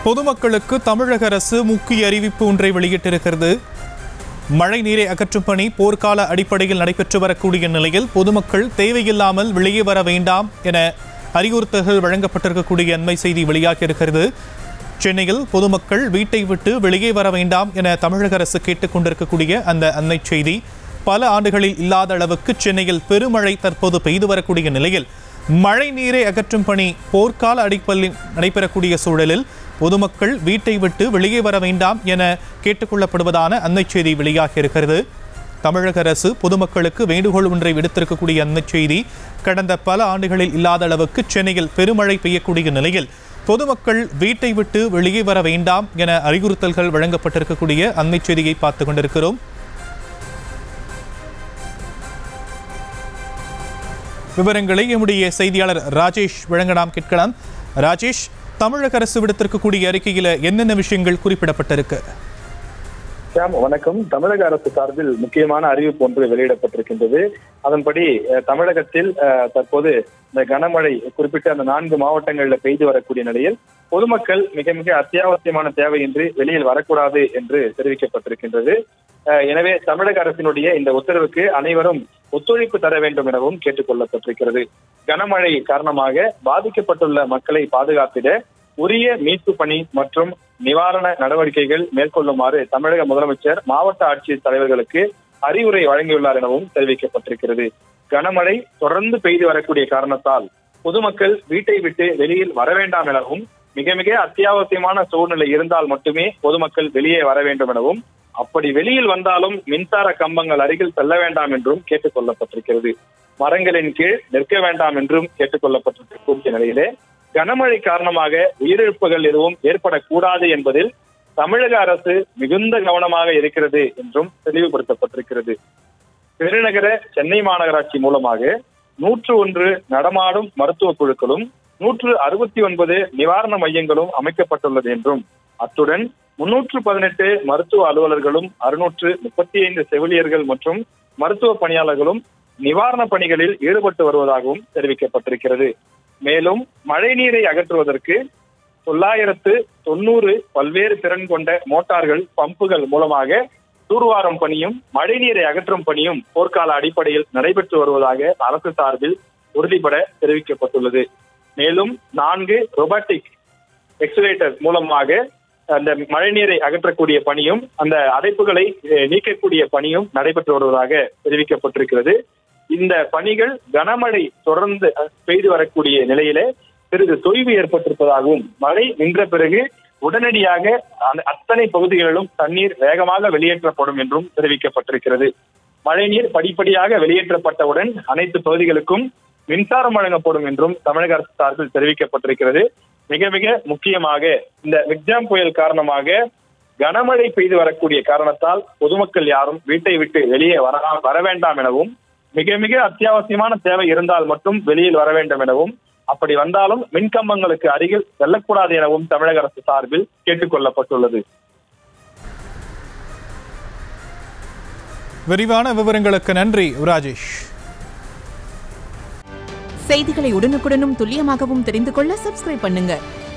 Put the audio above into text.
பொதுமக்களுக்கு தமிழக அரசு முக்கிய அறிவிப்பு ஒன்றை வெளியிட்டிருக்கிறது மழை நீரை அகற்றும் பணி போர்க்கால அடிப்படையில் நடைபெற்று வரக்கூடிய நிலையில் பொதுமக்கள் தேவையில்லாமல் வெளியே வர வேண்டாம் என அறிவுறுத்தல்கள் வழங்கப்பட்டிருக்கக்கூடிய அண்மை செய்தி வெளியாகியிருக்கிறது சென்னையில் பொதுமக்கள் வீட்டை விட்டு வெளியே வர வேண்டாம் என தமிழக அரசு கேட்டுக்கொண்டிருக்கக்கூடிய அந்த அன்னை செய்தி பல ஆண்டுகளில் இல்லாத அளவுக்கு சென்னையில் பெருமழை தற்போது பெய்து வரக்கூடிய நிலையில் மழை நீரை அகற்றும் பணி போர்க்கால அடிப்படையில் நடைபெறக்கூடிய சூழலில் பொதுமக்கள் வீட்டை விட்டு வெளியே வர வேண்டாம் என கேட்டுக்கொள்ளப்படுவதான அன்னை செய்தி வெளியாகி இருக்கிறது தமிழக அரசு பொதுமக்களுக்கு வேண்டுகோள் ஒன்றை விடுத்திருக்கக்கூடிய அந்த செய்தி கடந்த பல ஆண்டுகளில் இல்லாத அளவுக்கு சென்னையில் பெருமழை பெய்யக்கூடிய நிலையில் பொதுமக்கள் வீட்டை விட்டு வெளியே வர வேண்டாம் என அறிவுறுத்தல்கள் வழங்கப்பட்டிருக்கக்கூடிய அன்னை செய்தியை பார்த்து கொண்டிருக்கிறோம் விவரங்களை எம்முடைய செய்தியாளர் ராஜேஷ் வழங்க நாம் கேட்கலாம் ராஜேஷ் தமிழக அரசு விடுத்திருக்கக்கூடிய அறிக்கையில என்னென்ன விஷயங்கள் குறிப்பிடப்பட்டிருக்கு ஷாம் வணக்கம் தமிழக அரசு சார்பில் முக்கியமான அறிவிப்பு ஒன்று வெளியிடப்பட்டிருக்கின்றது அதன்படி அஹ், தமிழகத்தில் அஹ், தற்போது இந்த கனமழை குறிப்பிட்ட அந்த நான்கு மாவட்டங்களில் பெய்து வரக்கூடிய நிலையில் பொதுமக்கள் மிக மிக அத்தியாவசியமான தேவையின்றி வெளியில் வரக்கூடாது என்று தெரிவிக்கப்பட்டிருக்கின்றது அஹ், எனவே தமிழக அரசினுடைய இந்த உத்தரவுக்கு அனைவரும் ஒத்துழைப்பு தர வேண்டும் எனவும் கேட்டுக் கொள்ளப்பட்டிருக்கிறது கனமழை காரணமாக பாதிக்கப்பட்டுள்ள மக்களை பாதுகாத்திட உரிய மீட்பு பணி மற்றும் நிவாரண நடவடிக்கைகள் மேற்கொள்ளுமாறு தமிழக முதலமைச்சர் மாவட்ட ஆட்சியர் தலைவர்களுக்கு அறிவுரை வழங்கியுள்ளார் எனவும் தெரிவிக்கப்பட்டிருக்கிறது கனமழை தொடர்ந்து பெய்து வரக்கூடிய காரணத்தால் பொதுமக்கள் வீட்டை விட்டு வெளியில் வர வேண்டாம் எனவும் மிக மிக அத்தியாவசியமான சூழ்நிலை இருந்தால் மட்டுமே பொதுமக்கள் வெளியே வர வேண்டும் எனவும் அப்படி வெளியில் வந்தாலும் மின்சார கம்பங்கள் அருகில் செல்ல வேண்டாம் என்றும் கேட்டுக் கொள்ளப்பட்டிருக்கிறது மரங்களின் கீழ் நிற்க வேண்டாம் என்றும் கேட்டுக் கொள்ளப்பட்டிருக்கக்கூடிய நிலையிலே கனமழை காரணமாக உயிரிழப்புகள் எதுவும் ஏற்படக்கூடாது என்பதில் தமிழக அரசு மிகுந்த கவனமாக இருக்கிறது என்றும் தெளிவுபடுத்தப்பட்டிருக்கிறது பெருநகர சென்னை மாநகராட்சி மூலமாக நூற்று ஒன்று நடமாடும் மருத்துவ குழுக்களும் நூற்று அறுபத்தி ஒன்பது நிவாரண மையங்களும் அமைக்கப்பட்டுள்ளது என்றும் அத்துடன் முன்னூற்று பதினெட்டு மருத்துவ அலுவலர்களும் அறுநூற்று முப்பத்தி ஐந்து செவிலியர்கள் மற்றும் மருத்துவ பணியாளர்களும் நிவாரண பணிகளில் ஈடுபட்டு வருவதாகவும் தெரிவிக்கப்பட்டிருக்கிறது மேலும் மழைநீரை அகற்றுவதற்கு தொள்ளாயிரத்து தொண்ணூறு பல்வேறு திறன் கொண்ட மோட்டார்கள் பம்புகள் மூலமாக தூர்வாரும் பணியும் மழைநீரை அகற்றும் பணியும் போர்க்கால அடிப்படையில் நடைபெற்று வருவதாக அரசு சார்பில் உறுதிபட தெரிவிக்கப்பட்டுள்ளது மேலும் நான்கு ரொபாட்டிக் எக்ஸலேட்டர் மூலமாக அந்த மழைநீரை அகற்றக்கூடிய பணியும் அந்த அடைப்புகளை அஹ், நீக்கக்கூடிய பணியும் நடைபெற்று வருவதாக தெரிவிக்கப்பட்டிருக்கிறது இந்த பணிகள் கனமழை தொடர்ந்து அஹ், பெய்து வரக்கூடிய நிலையிலே சிறிது தொய்வு ஏற்பட்டிருப்பதாகவும் மழை நின்ற பிறகு உடனடியாக அந்த அத்தனை பகுதிகளிலும் தண்ணீர் வேகமாக வெளியேற்றப்படும் என்றும் தெரிவிக்கப்பட்டிருக்கிறது மழைநீர் படிப்படியாக வெளியேற்றப்பட்டவுடன் அனைத்து பகுதிகளுக்கும் மின்சாரம் வழங்கப்படும் என்றும் தமிழக அரசு சார்பில் தெரிவிக்கப்பட்டிருக்கிறது மிக மிக முக்கியமாக இந்த விக்ஜாம் புயல் காரணமாக கனமழை பெய்து வரக்கூடிய காரணத்தால் பொதுமக்கள் யாரும் வீட்டை விட்டு வெளியே வர வர வேண்டாம் எனவும் மிக மிக அத்தியாவசியமான தேவை இருந்தால் மட்டும் வெளியில் வர வேண்டும் எனவும் அப்படி வந்தாலும் மின்கம்பங்களுக்கு அருகில் செல்லக்கூடாது எனவும் தமிழக அரசு சார்பில் கேட்டுக் கொள்ளப்பட்டுள்ளது விரிவான விவரங்களுக்கு நன்றி ராஜேஷ் செய்திகளை உடனுக்குடனும் துல்லியமாகவும் தெரிந்து கொள்ள சப்ஸ்கிரைப் பண்ணுங்க